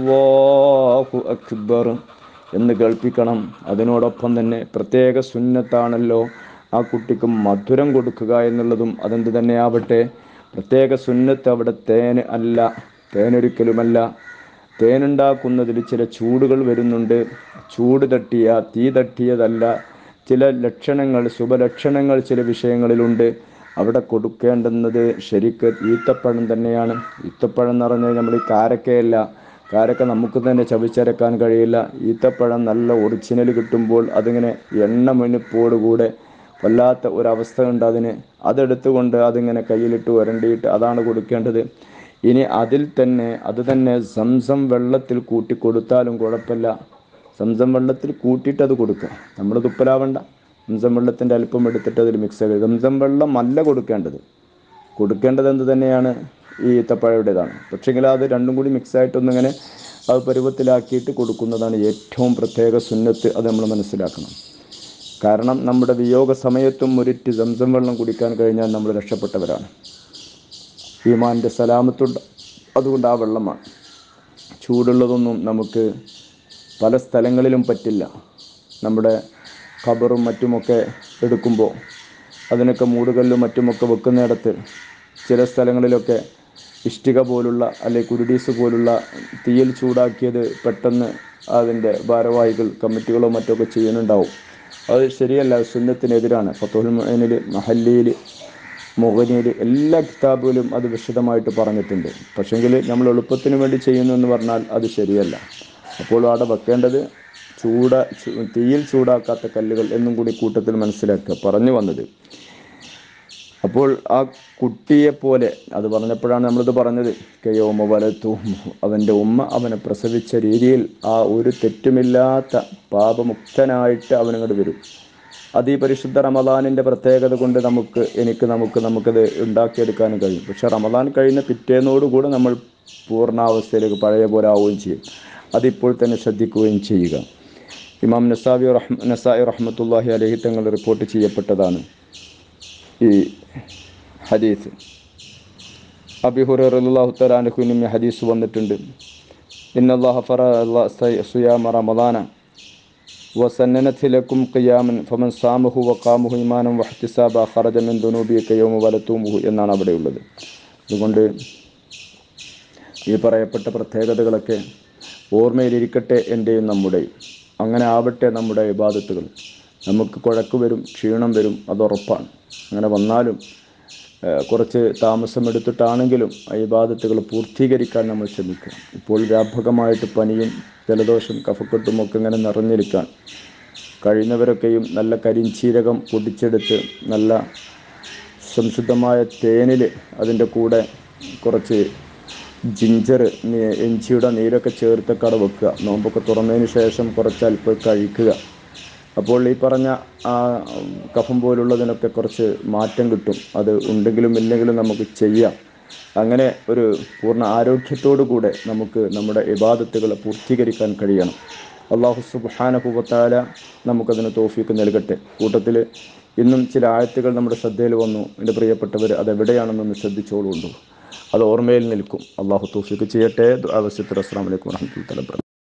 അള്ളാഹു അക്ബർ എന്ന് കേൾപ്പിക്കണം അതിനോടൊപ്പം തന്നെ പ്രത്യേക സുന്നത്താണല്ലോ ആ കുട്ടിക്ക് മധുരം കൊടുക്കുക എന്നുള്ളതും അതെന്ത് തന്നെയാവട്ടെ പ്രത്യേക സുന്നത്ത് അവിടെ തേൻ അല്ല തേനൊരിക്കലുമല്ല തേനുണ്ടാക്കുന്നതിൽ ചില ചൂടുകൾ വരുന്നുണ്ട് ചൂട് തട്ടിയ തീ തട്ടിയതല്ല ചില ലക്ഷണങ്ങൾ ശുഭലക്ഷണങ്ങൾ ചില വിഷയങ്ങളിലുണ്ട് അവിടെ കൊടുക്കേണ്ടുന്നത് ശരിക്ക് ഈത്തപ്പഴം തന്നെയാണ് ഈത്തപ്പഴം എന്ന് പറഞ്ഞാൽ നമ്മൾ ഈ കാരക്കയല്ല കാരക്ക നമുക്ക് തന്നെ ചവിച്ചരക്കാൻ കഴിയില്ല ഈത്തപ്പഴം നല്ല ഒറിജിനൽ കിട്ടുമ്പോൾ അതിങ്ങനെ എണ്ണ മെണിപ്പോടുകൂടെ വല്ലാത്ത ഒരവസ്ഥ ഉണ്ട് അതിന് അതെടുത്തുകൊണ്ട് അതിങ്ങനെ കയ്യിലിട്ട് വരണ്ടിയിട്ട് അതാണ് കൊടുക്കേണ്ടത് ഇനി അതിൽ തന്നെ അത് തന്നെ സംസം വെള്ളത്തിൽ കൂട്ടി കൊടുത്താലും കുഴപ്പമില്ല സംസം വെള്ളത്തിൽ കൂട്ടിയിട്ട് അത് കൊടുക്കുക നമ്മൾ തുപ്പലാവണ്ട സംസം വെള്ളത്തിൻ്റെ അല്പം എടുത്തിട്ട് അതിൽ മിക്സ് ആക്കുക സംസം വെള്ളം അല്ല കൊടുക്കേണ്ടത് കൊടുക്കേണ്ടത് എന്ത് തന്നെയാണ് ഈ ഈത്തപ്പഴയുടേതാണ് പക്ഷേങ്കിൽ അത് രണ്ടും കൂടി മിക്സ് ആയിട്ടൊന്നിങ്ങനെ അത് പരുവത്തിലാക്കിയിട്ട് കൊടുക്കുന്നതാണ് ഏറ്റവും പ്രത്യേക സുന്നത്ത് അത് നമ്മൾ മനസ്സിലാക്കണം കാരണം നമ്മുടെ വിയോഗ സമയത്തും ഒരിറ്റ് സംസം വെള്ളം കുടിക്കാൻ കഴിഞ്ഞാൽ നമ്മൾ രക്ഷപ്പെട്ടവരാണ് ഈമാൻ്റെ സലാമത്തുണ്ട് അതുകൊണ്ട് ആ വെള്ളമാണ് ചൂടുള്ളതൊന്നും നമുക്ക് പല സ്ഥലങ്ങളിലും പറ്റില്ല നമ്മുടെ ഖബറും മറ്റുമൊക്കെ എടുക്കുമ്പോൾ അതിനൊക്കെ മൂടുകല്ലും മറ്റുമൊക്കെ വെക്കുന്നിടത്ത് ചില സ്ഥലങ്ങളിലൊക്കെ ഇഷ്ടിക പോലുള്ള അല്ലെങ്കിൽ കുരുടീസ് പോലുള്ള തീയിൽ ചൂടാക്കിയത് പെട്ടെന്ന് അതിൻ്റെ ഭാരവാഹികൾ കമ്മിറ്റികളോ മറ്റൊക്കെ ചെയ്യുന്നുണ്ടാവും അത് ശരിയല്ല സുന്നത്തിനെതിരാണ് ഫത്തുൽ മൊയിനിൽ മഹല്ലിയിൽ മുഗനിയിൽ എല്ലാ കിതാബുകളും അത് വിശദമായിട്ട് പറഞ്ഞിട്ടുണ്ട് പക്ഷെങ്കിൽ നമ്മൾ എളുപ്പത്തിന് വേണ്ടി ചെയ്യുന്നു എന്ന് പറഞ്ഞാൽ അത് ശരിയല്ല അപ്പോൾ അവിടെ വെക്കേണ്ടത് ചൂട ചു- തീയിൽ ചൂടാക്കാത്ത കല്ലുകൾ എന്നും കൂടി കൂട്ടത്തിൽ മനസ്സിലാക്കുക പറഞ്ഞു വന്നത് അപ്പോൾ ആ കുട്ടിയെ പോലെ അത് പറഞ്ഞപ്പോഴാണ് നമ്മളിത് പറഞ്ഞത് കയോമ വലത്തു അവൻ്റെ ഉമ്മ അവനെ പ്രസവിച്ച രീതിയിൽ ആ ഒരു തെറ്റുമില്ലാത്ത പാപമുക്തനായിട്ട് അവനങ്ങോട്ട് വരും അത് ഈ പരിശുദ്ധ റമദാനിൻ്റെ പ്രത്യേകത കൊണ്ട് നമുക്ക് എനിക്ക് നമുക്ക് നമുക്കത് ഉണ്ടാക്കിയെടുക്കാനും കഴിയും പക്ഷെ റമദാൻ കഴിഞ്ഞ പിറ്റേന്നോടുകൂടെ നമ്മൾ പൂർണ്ണാവസ്ഥയിലേക്ക് പഴയ പോലെ ആവുകയും ചെയ്യും അതിപ്പോൾ തന്നെ ശ്രദ്ധിക്കുകയും ചെയ്യുക ഇമാം നസാബി റഹ്മ നസായി റഹ്മത്തുല്ലാഹി അലഹി തങ്ങൾ റിപ്പോർട്ട് ചെയ്യപ്പെട്ടതാണ് ഈ ഹദീസ് അബി ഹുറല്ലാഹു തലാൻഹുനും ഈ ഹദീസ് വന്നിട്ടുണ്ട് ഇന്നല്ലാഹ ഫറ സുയാമ റമദാന وسننت لكم قياما فمن صامه وقامه إيمانا واحتسابا خرج من ذنوبه كيوم ولتومه എന്നാണ് അവിടെയുള്ളത് അതുകൊണ്ട് ഈ പറയപ്പെട്ട പ്രത്യേകതകളൊക്കെ ഓർമ്മയിലിരിക്കട്ടെ എൻ്റെയും നമ്മുടെയും അങ്ങനെ ആവട്ടെ നമ്മുടെ ഇബാദത്തുകൾ നമുക്ക് കുഴക്ക് വരും ക്ഷീണം വരും അത് ഉറപ്പാണ് അങ്ങനെ വന്നാലും ഏഹ്, കുറച്ച് താമസമെടുത്തിട്ടാണെങ്കിലും ആ ഇബാദത്തുകൾ പൂർത്തീകരിക്കാൻ നമ്മൾ ശ്രമിക്കുക ഇപ്പോൾ വ്യാപകമായിട്ട് പനിയും ജലദോഷം കഫക്കെട്ടും ഒക്കെ ഇങ്ങനെ നിറഞ്ഞിരിക്കാൻ കഴിയുന്നവരൊക്കെയും നല്ല കരിഞ്ചീരകം പൊടിച്ചെടുത്ത് നല്ല സംശുദ്ധമായ തേനിൽ അതിൻ്റെ കൂടെ കുറച്ച് ജിഞ്ചർ ഇഞ്ചിയുടെ നീരൊക്കെ ചേർത്തൊക്കെ അവിടെ വെക്കുക നോമ്പൊക്കെ തുറന്നതിന് ശേഷം കുറച്ച് അല്പം കഴിക്കുക അപ്പോൾ ഈ പറഞ്ഞ ആ കഫം പോലുള്ളതിനൊക്കെ കുറച്ച് മാറ്റം കിട്ടും അത് ഉണ്ടെങ്കിലും ഇല്ലെങ്കിലും നമുക്ക് ചെയ്യാം അങ്ങനെ ഒരു പൂർണ്ണ ആരോഗ്യത്തോടു കൂടെ നമുക്ക് നമ്മുടെ ഇബാദത്തുകളെ പൂർത്തീകരിക്കാൻ കഴിയണം അള്ളാഹു സുബാനഹുബത്താല നമുക്കതിന് തോഫീക്ക് നൽകട്ടെ കൂട്ടത്തിൽ ഇന്നും ചില ആയത്തുകൾ നമ്മുടെ ശ്രദ്ധയിൽ വന്നു എൻ്റെ പ്രിയപ്പെട്ടവർ അതെവിടെയാണെന്നൊന്ന് ശ്രദ്ധിച്ചോളുണ്ടു അത് ഓർമ്മയിൽ നിൽക്കും അള്ളാഹു തൗഫീഖ് ചെയ്യട്ടെ ദുആ വസിയത്ത് അസ്സലാമു അലൈക്കും വറഹ്മത്തുള്ളാഹി വബറകാതുഹു